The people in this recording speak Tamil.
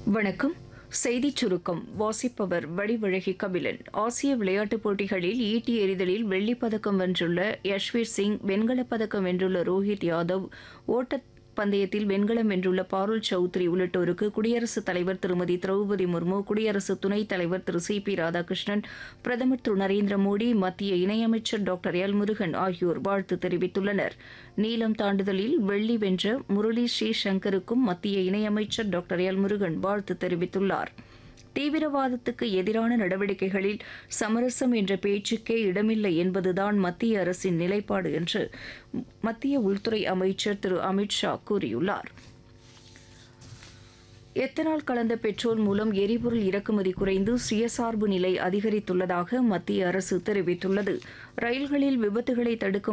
வணக்கம் செய்திச் சுருக்கம் வாசிப்பவர் வடிவழகி கபிலன் ஆசிய விளையாட்டுப் போட்டிகளில் ஈட்டி எறிதலில் வெள்ளிப் பதக்கம் வென்றுள்ள யஷ்வீர் சிங் வெண்கலப் பதக்கம் வென்றுள்ள ரோஹித் யாதவ் ஓட்டப் பந்தயத்தில் வெண்கலம் வென்றுள்ள பாருல் சௌத்ரி உள்ளிட்டோருக்கு குடியரசுத் தலைவர் திருமதி திரௌபதி முர்மு குடியரசு துணைத் தலைவர் திரு சி பி ராதாகிருஷ்ணன் பிரதமர் திரு நரேந்திர மோடி மத்திய இணையமைச்சர் டாக்டர் எல் முருகன் ஆகியோர் வாழ்த்து தெரிவித்துள்ளனர் நீளம் தாண்டுதலில் வெள்ளி வென்ற முரளி ஸ்ரீசங்கருக்கும் மத்திய இணையமைச்சர் டாக்டர் எல் முருகன் வாழ்த்து தெரிவித்துள்ளார் தீவிரவாதத்துக்கு எதிரான நடவடிக்கைகளில் சமரசம் என்ற பேச்சுக்கே இடமில்லை என்பதுதான் மத்திய அரசின் நிலைப்பாடு என்று மத்திய உள்துறை அமைச்சர் திரு அமித் ஷா கூறியுள்ளார் எத்தனால் கலந்த பெட்ரோல் மூலம் எரிபொருள் இறக்குமதி குறைந்து சுயசார்பு நிலை அதிகரித்துள்ளதாக மத்திய அரசு தெரிவித்துள்ளது ரயில்களில் விபத்துகளை தடுக்க